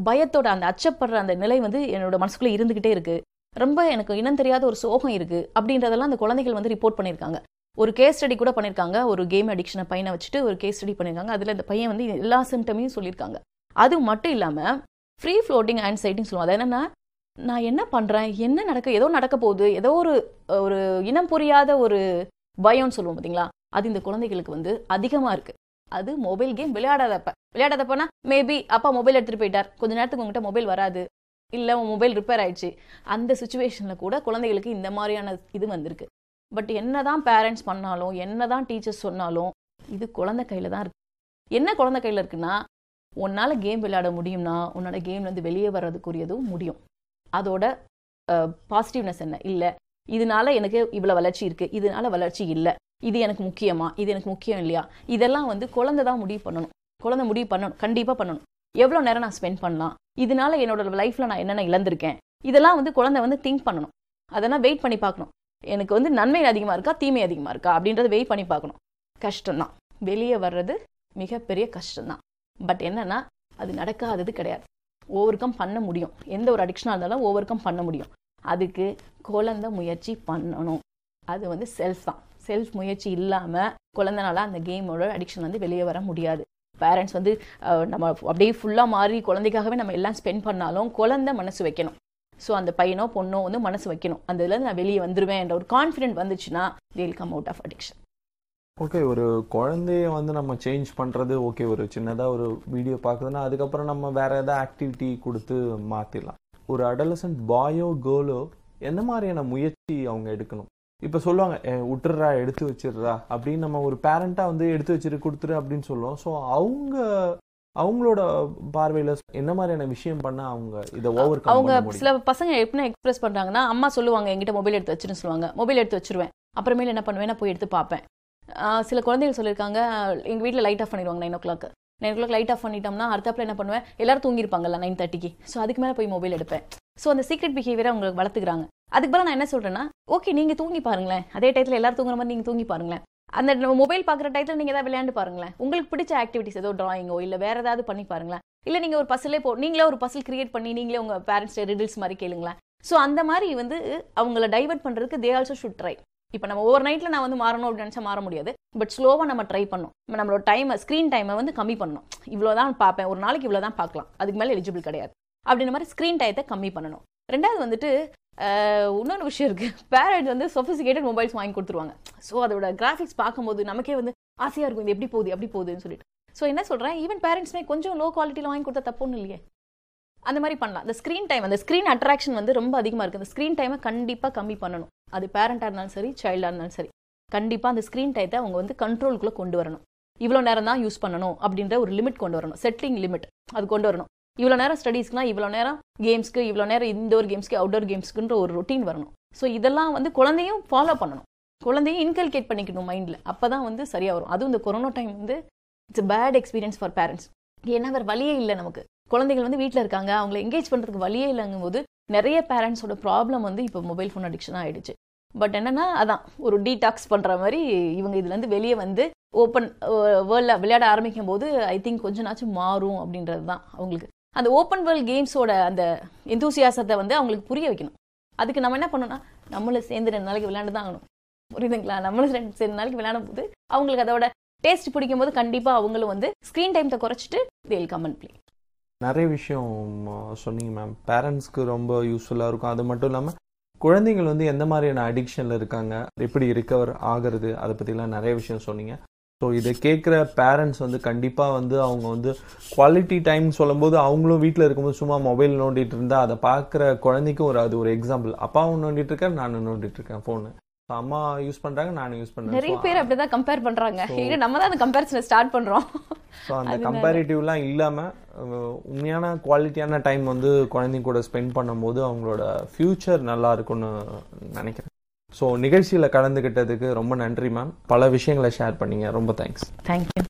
பயத்தோட அந்த அச்சப்படுற அந்த நிலை வந்து என்னோட மனசுக்குள்ள இருந்துகிட்டே இருக்கு ரொம்ப எனக்கு இனம் தெரியாத ஒரு சோகம் இருக்கு அப்படின்றதெல்லாம் அந்த குழந்தைகள் வந்து ரிப்போர்ட் பண்ணியிருக்காங்க ஒரு கேஸ் ஸ்டடி கூட பண்ணியிருக்காங்க ஒரு கேம் அடிக்ஷனை பையனை வச்சுட்டு ஒரு கேஸ் ஸ்டடி பண்ணியிருக்காங்க அதில் இந்த பையன் வந்து எல்லா சிம்டமையும் சொல்லியிருக்காங்க அது மட்டும் இல்லாமல் ஃப்ரீ ஃப்ளோட்டிங் ஆன்சைட்டின்னு சொல்லுவோம் அது என்னன்னா நான் என்ன பண்ணுறேன் என்ன நடக்க ஏதோ நடக்க போகுது ஏதோ ஒரு ஒரு இனம் புரியாத ஒரு பயம்னு சொல்லுவோம் பார்த்தீங்களா அது இந்த குழந்தைகளுக்கு வந்து அதிகமாக இருக்கு அது மொபைல் கேம் விளையாடாதப்ப விளையாடாதப்பனா மேபி அப்பா மொபைல் எடுத்துகிட்டு போயிட்டார் கொஞ்ச நேரத்துக்கு உங்ககிட்ட மொபைல் வராது இல்லை உன் மொபைல் ரிப்பேர் ஆயிடுச்சு அந்த சுச்சுவேஷனில் கூட குழந்தைகளுக்கு இந்த மாதிரியான இது வந்திருக்கு பட் என்னதான் பேரண்ட்ஸ் பண்ணாலும் என்னதான் டீச்சர்ஸ் சொன்னாலும் இது குழந்தை கையில் தான் இருக்கு என்ன குழந்தை கையில் இருக்குன்னா உன்னால் கேம் விளையாட முடியும்னா உன்னோட கேம்லேருந்து வெளியே வர்றதுக்குரியதும் முடியும் அதோட பாசிட்டிவ்னஸ் என்ன இல்லை இதனால எனக்கு இவ்வளோ வளர்ச்சி இருக்கு இதனால வளர்ச்சி இல்லை இது எனக்கு முக்கியமா இது எனக்கு முக்கியம் இல்லையா இதெல்லாம் வந்து குழந்தை தான் முடிவு பண்ணணும் குழந்தை முடிவு பண்ணணும் கண்டிப்பாக பண்ணணும் எவ்வளோ நேரம் நான் ஸ்பெண்ட் பண்ணலாம் இதனால என்னோட லைஃப்பில் நான் என்னென்ன இழந்திருக்கேன் இதெல்லாம் வந்து குழந்தை வந்து திங்க் பண்ணணும் அதெல்லாம் வெயிட் பண்ணி பார்க்கணும் எனக்கு வந்து நன்மை அதிகமாக இருக்கா தீமை அதிகமாக இருக்கா அப்படின்றத வெயிட் பண்ணி பார்க்கணும் கஷ்டம்தான் வெளியே வர்றது மிகப்பெரிய கஷ்டம்தான் பட் என்னன்னா அது நடக்காதது கிடையாது ஓவர் கம் பண்ண முடியும் எந்த ஒரு அடிக்ஷனாக இருந்தாலும் ஓவர் கம் பண்ண முடியும் அதுக்கு குழந்தை முயற்சி பண்ணணும் அது வந்து செல்ஃப் தான் செல்ஃப் முயற்சி இல்லாமல் குழந்தைனால அந்த கேமோட அடிக்ஷன் வந்து வெளியே வர முடியாது பேரண்ட்ஸ் வந்து அஹ், நம்ம அப்படியே ஃபுல்லாக மாறி குழந்தைக்காகவே நம்ம எல்லாம் ஸ்பெண்ட் பண்ணாலும் குழந்தை மனசு வைக்கணும் ஸோ அந்த பையனோ பொண்ணோ வந்து மனசு வைக்கணும் அந்த இதுலேருந்து நான் வெளியே வந்துருவேன் என்ற ஒரு கான்ஃபிடென்ட் வந்துச்சுன்னா they'll come out of addiction okay ஒரு குழந்தைய வந்து நம்ம சேஞ்ச் பண்ணுறது ஓகே ஒரு சின்னதாக ஒரு வீடியோ பார்க்குதுன்னா அதுக்கப்புறம் நம்ம வேற ஏதாவது ஆக்டிவிட்டி கொடுத்து மாற்றிடலாம் ஒரு அடலசன்ட் பாயோ கேர்ளோ எந்த மாதிரியான முயற்சி அவங்க எடுக்கணும் இப்போ சொல்லுவாங்க "ஏ, விட்டுடுறா எடுத்து வச்சிடுறா அப்படின்னு நம்ம ஒரு பேரண்ட்டாக வந்து எடுத்து வச்சிரு கொடுத்துரு அப்படின்னு சொல்லுவோம் ஸோ அவங்க அவங்களோட பார்வையில் என்ன மாதிரியான விஷயம் பண்ணால் அவங்க இதை ஓவர் கம் அவங்க பண்ண முடியும் சில பசங்க எப்படி எக்ஸ்பிரஸ் பண்றாங்கன்னா அம்மா சொல்லுவாங்க என்கிட்ட மொபைல் எடுத்து வச்சிருன்னு சொல்லுவாங்க மொபைல் எடுத்து வச்சிருவேன் அப்புறமேல என்ன பண்ணுவேன் நான் போய் எடுத்து பார்ப்பேன் ஆஹ் சில குழந்தைகள் சொல்லியிருக்காங்க எங்க வீட்டில் லைட் ஆஃப் பண்ணிடுவாங்க nine o'clock nine o'clock light off பண்ணிட்டோம்னா அடுத்தாப்புல என்ன பண்ணுவேன் எல்லாரும் தூங்கியிருப்பாங்கல்ல நைன் தேர்ட்டிக்கு ஸோ அதுக்கு மேலே போய் மொபைல் எடுப்பேன் ஸோ அந்த சீக்ரெட் பிஹேவியரை அவங்களுக்கு வளர்த்துக்கிறாங்க அதுக்கு பதிலா நான் என்ன சொல்றேன்னா ஓகே நீங்க தூங்கி பாருங்களேன் அதே டயத்தில் எல்லாரும் தூங்குற மாதிரி நீங்க தூங்கி பாருங்களேன் அந்த மொபைல் பார்க்குற டயத்தில் நீங்க ஏதாவது விளையாண்டு பாருங்களேன் உங்களுக்கு பிடிச்ச ஆக்டிவிட்டிஸ் ஏதோ டிராயிங்கோ இல்லை வேற ஏதாவது பண்ணி பாருங்களேன் இல்லை நீங்க ஒரு பசிலே போ நீங்களே ஒரு பசில் கிரியேட் பண்ணி நீங்களே உங்க பேரண்ட்ஸ் ரிடில்ஸ் மாதிரி கேளுங்களேன் ஸோ அந்த மாதிரி வந்து அவங்கள டைவர்ட் பண்றதுக்கு தே ஆல்சோ ஷுட் ட்ரை இப்போ நம்ம ஓவர் நைட்ல நான் வந்து மாறணும் அப்படின்னு நினைச்சா மாற முடியாது பட் ஸ்லோவாக நம்ம ட்ரை பண்ணணும் நம்ம நம்மளோட டைமை ஸ்க்ரீன் டைமை வந்து கம்மி பண்ணணும் இவ்வளோ தான் பார்ப்பேன் ஒரு நாளைக்கு இவ்வளோ தான் பார்க்கலாம் அதுக்கு மேலே எலிஜிபிள் கிடையாது அப்படின்ற மாதிரி ஸ்க்ரீன் டயத்தை கம்மி பண்ணணும் ரெண்டாவது வந்துட்டு ஆஹ், இன்னொரு விஷயம் இருக்கு பேரண்ட்ஸ் வந்து சொஃபிசிகேட்டட் மொபைல்ஸ் வாங்கி கொடுத்துருவாங்க ஸோ அதோட கிராஃபிக்ஸ் பார்க்கும்போது நமக்கே வந்து ஆசையா இருக்கும் இது எப்படி போகுது எப்படி போகுதுன்னு சொல்லிட்டு ஸோ என்ன சொல்றேன் ஈவன் பேரண்ட்ஸ்மே கொஞ்சம் லோ குவாலிட்டியில் வாங்கி கொடுத்தா தப்புன்னு இல்லையே அந்த மாதிரி பண்ணலாம் அந்த ஸ்க்ரீன் டைம் அந்த ஸ்க்ரீன் அட்ராக்ஷன் வந்து ரொம்ப அதிகமாக இருக்குது அந்த ஸ்க்ரீன் டைமை கண்டிப்பாக கம்மி பண்ணணும் அது பேரண்டாக இருந்தாலும் சரி சைல்டாக இருந்தாலும் சரி கண்டிப்பாக அந்த ஸ்க்ரீன் டைத்தை அவங்க வந்து கண்ட்ரோலுக்குள்ளே கொண்டு வரணும் இவ்வளோ நேரம் தான் யூஸ் பண்ணணும் அப்படின்ற ஒரு லிமிட் கொண்டு வரணும் செட்டிங் லிமிட் அது கொண்டு வரணும் இவ்வளோ நேரம் ஸ்டடீஸ்க்குலாம் இவ்வளோ நேரம் கேம்ஸ்க்கு இவ்வளோ நேரம் இன்டோர் கேம்ஸ்க்கு அவுட்டோர் கேம்ஸ்க்குன்ற ஒரு ரொட்டீன் வரணும் ஸோ இதெல்லாம் வந்து குழந்தையும் ஃபாலோ பண்ணணும் குழந்தையும் இன்கல்கேட் பண்ணிக்கணும் மைண்டில் அப்போ தான் வந்து சரியாக வரும் அதுவும் இந்த கொரோனா டைம் வந்து it's bad experience for parents ஏன்னா வேறு வழியே இல்லை நமக்கு குழந்தைகள் வந்து வீட்டில் இருக்காங்க அவங்கள என்கேஜ் பண்ணுறதுக்கு வழியே இல்லைங்கும் போது நிறைய பேரண்ட்ஸோட ப்ராப்ளம் வந்து இப்போ மொபைல் ஃபோன் அடிக்ஷன் ஆயிடுச்சு பட் என்னன்னா அதான் ஒரு டீடாக்ஸ் பண்ணுற மாதிரி இவங்க இதுலேருந்து வெளியே வந்து ஓப்பன் வேர்ல்டில் விளையாட ஆரம்பிக்கும் போது ஐ திங்க் கொஞ்ச நாச்சும் மாறும் அப்படின்றது தான் அவங்களுக்கு அந்த ஓப்பன் வேர்ல்ட் கேம்ஸோட அந்த எந்தூசியாசத்தை வந்து அவங்களுக்கு புரிய வைக்கணும் அதுக்கு நம்ம என்ன பண்ணணும்னா நம்மளும் சேர்ந்து ரெண்டு நாளைக்கு விளையாண்டு தான் ஆகணும் புரியுதுங்களா நம்மளும் ரெண்டு ரெண்டு நாளைக்கு விளையாடும் போது அவங்களுக்கு அதோட டேஸ்ட் பிடிக்கும் போது கண்டிப்பாக அவங்களும் வந்து ஸ்க்ரீன் டைத்தை குறைச்சிட்டு தேல் கமன் ப்ளே நிறைய விஷயம் ஆ, சொன்னீங்க மேம் பேரண்ட்ஸ்க்கு ரொம்ப யூஸ்ஃபுல்லாக இருக்கும் அது மட்டும் இல்லாமல் குழந்தைகள் வந்து எந்த மாதிரியான அடிக்ஷனில் இருக்காங்க எப்படி ரிகவர் ஆகிறது அதை பற்றிலாம் நிறைய விஷயம் சொன்னீங்க ஸோ இதை கேட்குற பேரண்ட்ஸ் வந்து கண்டிப்பாக வந்து அவங்க வந்து குவாலிட்டி டைம் சொல்லும்போது அவங்களும் வீட்டில் இருக்கும்போது சும்மா மொபைல் நோண்டிட்டு இருந்தால் அதை பார்க்குற குழந்தைக்கும் ஒரு அது ஒரு எக்ஸாம்பிள் அப்பாவும் நோண்டிட்டு இருக்கேன் நானும் நோண்டிட்டு இருக்கேன் ஃபோனு அம்மா யூஸ் பண்ணுறாங்க நானும் யூஸ் நிறைய பண்ணுறேன் பேர் அப்படிதான் கம்பேர் பண்றாங்க So- இது நம்ம தான் அந்த கம்பேரிசனை ஸ்டார்ட் பண்றோம் ஸோ அந்த அதனால- கம்பேரிட்டிவ்லாம் இல்லாமல் உண்மையான குவாலிட்டியான டைம் வந்து குழந்தைங்க கூட ஸ்பெண்ட் பண்ணும்போது அவங்களோட ஃப்யூச்சர் நல்லா இருக்கும்னு நினைக்கிறேன் ஸோ நிகழ்ச்சியில் கலந்துக்கிட்டதுக்கு ரொம்ப நன்றி மேம் பல விஷயங்களை ஷேர் பண்ணீங்க ரொம்ப தேங்க்ஸ் தேங்க்யூ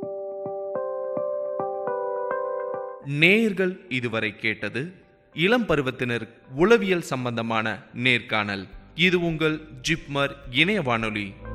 நேயர்கள் இதுவரை கேட்டது இளம் பருவத்தினர் உளவியல் சம்பந்தமான நேர்காணல் இது உங்கள் ஜிப்மர் இணைய வானொலி